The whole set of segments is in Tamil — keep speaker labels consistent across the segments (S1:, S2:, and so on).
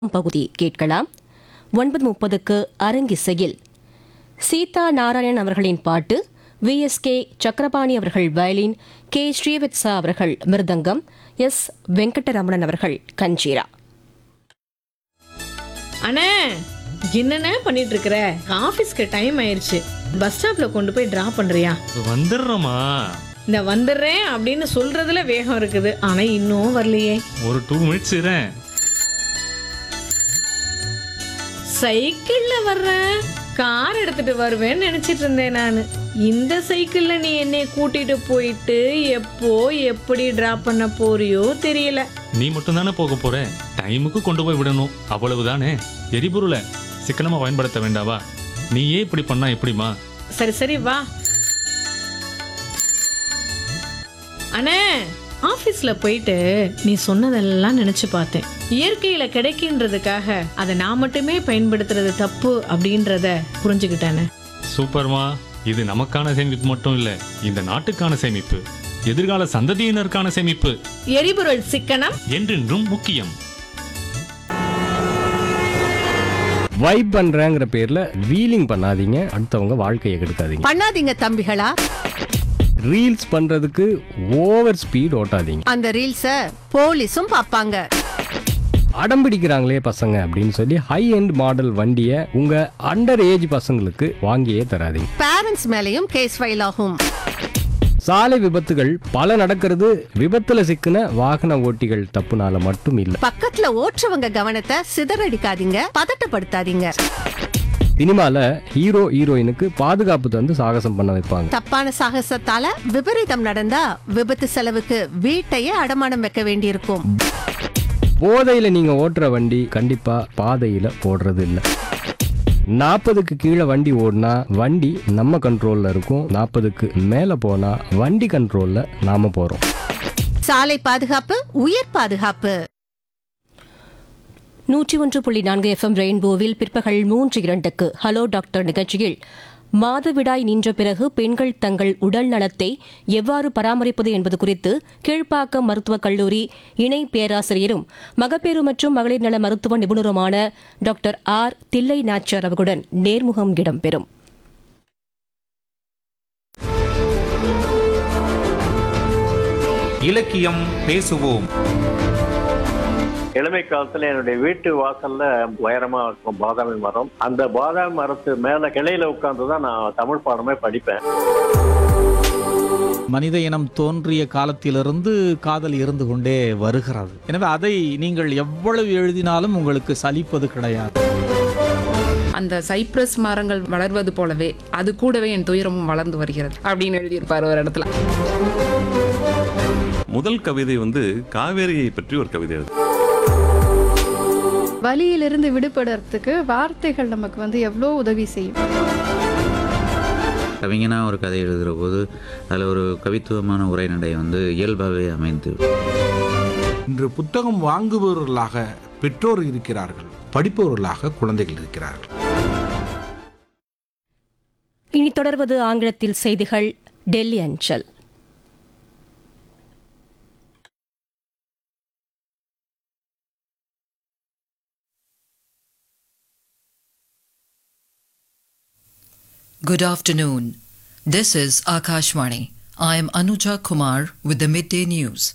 S1: பகுதி கேட்கலாம் ஒன்பது முப்பதுக்கு அரங்கிசையில் சீதா நாராயணன் அவர்களின் பாட்டு வி எஸ் கே சக்கரபாணி அவர்கள் வயலின் கே ஸ்ரீவத்சா அவர்கள் மிருதங்கம் எஸ் வெங்கடரமணன் அவர்கள் கஞ்சீரா
S2: அண்ணே என்னண்ணே பண்ணிட்டு இருக்கிற ஆபீஸ்க்கு டைம் ஆயிருச்சு பஸ் ஸ்டாப்ல கொண்டு போய் டிராப் பண்றியா
S3: வந்துடுறோமா
S2: இந்த வந்துடுறேன் அப்படின்னு சொல்றதுல வேகம் இருக்குது ஆனா இன்னும் வரலையே
S3: ஒரு டூ மினிட்ஸ் இரேன்
S2: சைக்கிள்ல வர்றேன் கார் எடுத்துட்டு வருவேன்னு நினைச்சிட்டு இருந்தேன் நான் இந்த சைக்கிள்ல நீ என்னை கூட்டிட்டு போயிட்டு எப்போ எப்படி டிராப் பண்ண போறியோ தெரியல
S3: நீ மட்டும் தானே போக போற டைமுக்கு கொண்டு போய் விடணும் அவ்வளவுதானே எரிபொருளை சிக்கனமா பயன்படுத்த வேண்டாவா நீயே இப்படி பண்ணா எப்படிமா
S2: சரி சரி வா அண்ணே ஆபீஸ்ல போயிட்டு நீ சொன்னதெல்லாம் நினைச்சு பார்த்தேன் இயற்கையில கிடைக்கின்றதுக்காக அதை நான் மட்டுமே பயன்படுத்துறது தப்பு அப்படின்றத புரிஞ்சுக்கிட்டானே
S3: சூப்பர்மா இது நமக்கான சேமிப்பு மட்டும் இல்ல இந்த நாட்டுக்கான சேமிப்பு எதிர்கால சந்ததியினருக்கான சேமிப்பு
S2: எரிபொருள் சிக்கனம்
S3: என்றென்றும் முக்கியம்
S4: வைப் பண்றேங்கிற பேர்ல வீலிங் பண்ணாதீங்க அடுத்தவங்க வாழ்க்கையை கெடுக்காதீங்க
S5: பண்ணாதீங்க தம்பிகளா
S4: ரீல்ஸ் பண்றதுக்கு ஓவர் ஸ்பீட் ஓட்டாதீங்க
S5: அந்த ரீல்ஸ போலீஸும் பாப்பாங்க
S4: அடம் பிடிக்கிறாங்களே பசங்க அப்படின்னு சொல்லி ஹை எண்ட் மாடல் வண்டியை உங்க அண்டர் ஏஜ் பசங்களுக்கு வாங்கியே தராதீங்க
S5: பேரண்ட்ஸ் மேலயும் கேஸ் ஃபைல் ஆகும்
S4: சாலை விபத்துகள் பல நடக்கிறது விபத்துல சிக்கின வாகன ஓட்டிகள் தப்புனால மட்டும் இல்ல
S5: பக்கத்துல ஓட்டுறவங்க கவனத்தை சிதறடிக்காதீங்க பதட்டப்படுத்தாதீங்க
S4: சினிமால ஹீரோ ஹீரோயினுக்கு பாதுகாப்பு தந்து சாகசம் பண்ண வைப்பாங்க
S5: தப்பான சாகசத்தால விபரீதம் நடந்தா விபத்து செலவுக்கு வீட்டையே அடமானம் வைக்க வேண்டியிருக்கும்
S4: போதையில நீங்க ஓட்டுற வண்டி கண்டிப்பா பாதையில போடுறது இல்ல நாற்பதுக்கு கீழே வண்டி ஓடினா வண்டி நம்ம கண்ட்ரோல்ல இருக்கும் நாற்பதுக்கு மேல போனா வண்டி கண்ட்ரோல்ல நாம போறோம்
S5: சாலை பாதுகாப்பு உயிர் பாதுகாப்பு
S1: நூற்றி ஒன்று புள்ளி நான்கு எஃப்எம் ரெயின்போவில் பிற்பகல் மூன்று இரண்டுக்கு ஹலோ டாக்டர் நிகழ்ச்சியில் மாதவிடாய் நின்ற பிறகு பெண்கள் தங்கள் உடல் நலத்தை எவ்வாறு பராமரிப்பது என்பது குறித்து கீழ்ப்பாக்கம் மருத்துவக் கல்லூரி இணை பேராசிரியரும் மகப்பேறு மற்றும் மகளிர் நல மருத்துவ நிபுணருமான டாக்டர் ஆர் தில்லை நாச்சர் அவர்களுடன் நேர்முகம் இடம்பெறும்
S6: இலக்கியம் பேசுவோம்
S7: இளமை காலத்துல என்னுடைய வீட்டு வாசல்ல உயரமா இருக்கும் பாதாமி மரம் அந்த பாதாமி மரத்து மேல கிளையில உட்கார்ந்து தான் நான் தமிழ் பாடமே படிப்பேன்
S8: மனித இனம் தோன்றிய காலத்திலிருந்து காதல் இருந்து கொண்டே வருகிறது எனவே அதை நீங்கள் எவ்வளவு எழுதினாலும் உங்களுக்கு சலிப்பது கிடையாது
S9: அந்த சைப்ரஸ் மரங்கள் வளர்வது போலவே அது கூடவே என் துயரமும் வளர்ந்து வருகிறது அப்படின்னு எழுதியிருப்பார் ஒரு இடத்துல
S10: முதல் கவிதை வந்து காவேரியை பற்றி ஒரு கவிதை எழுது
S11: வலியிலிருந்து விடுபடுறதுக்கு வார்த்தைகள் நமக்கு வந்து எவ்வளோ உதவி செய்யும்
S12: கவிஞனாக ஒரு கதை எழுதுகிற போது அதில் ஒரு கவித்துவமான உரைநடை வந்து இயல்பாகவே அமைந்து
S6: இன்று புத்தகம் வாங்குபவர்களாக பெற்றோர் இருக்கிறார்கள் படிப்பவர்களாக குழந்தைகள் இருக்கிறார்கள்
S1: இனி தொடர்வது ஆங்கிலத்தில் செய்திகள் டெல்லி அஞ்சல்
S13: Good afternoon. This is Akashvani. I am Anuja Kumar with the midday news.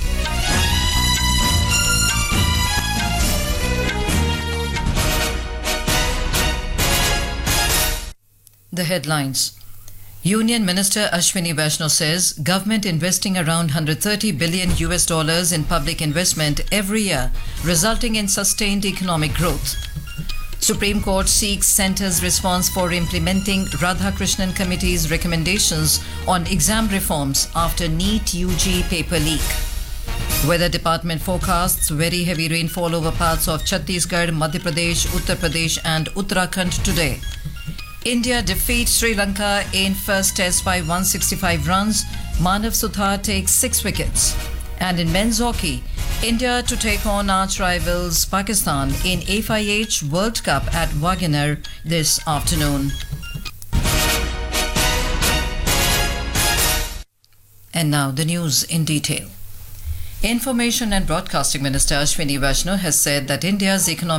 S13: The headlines. Union Minister Ashwini Vaishnaw says government investing around 130 billion US dollars in public investment every year, resulting in sustained economic growth. Supreme Court seeks centre's response for implementing Radhakrishnan Committee's recommendations on exam reforms after NEET UG paper leak. Weather Department forecasts very heavy rainfall over parts of Chhattisgarh, Madhya Pradesh, Uttar Pradesh, and Uttarakhand today. India defeats Sri Lanka in first test by 165 runs. Manav Suthar takes six wickets. And in men's hockey, India to take on arch rivals Pakistan in FIH World Cup at Wagoner this afternoon. And now the news in detail. Information and Broadcasting Minister Ashwini Vaishnaw has said that India's economic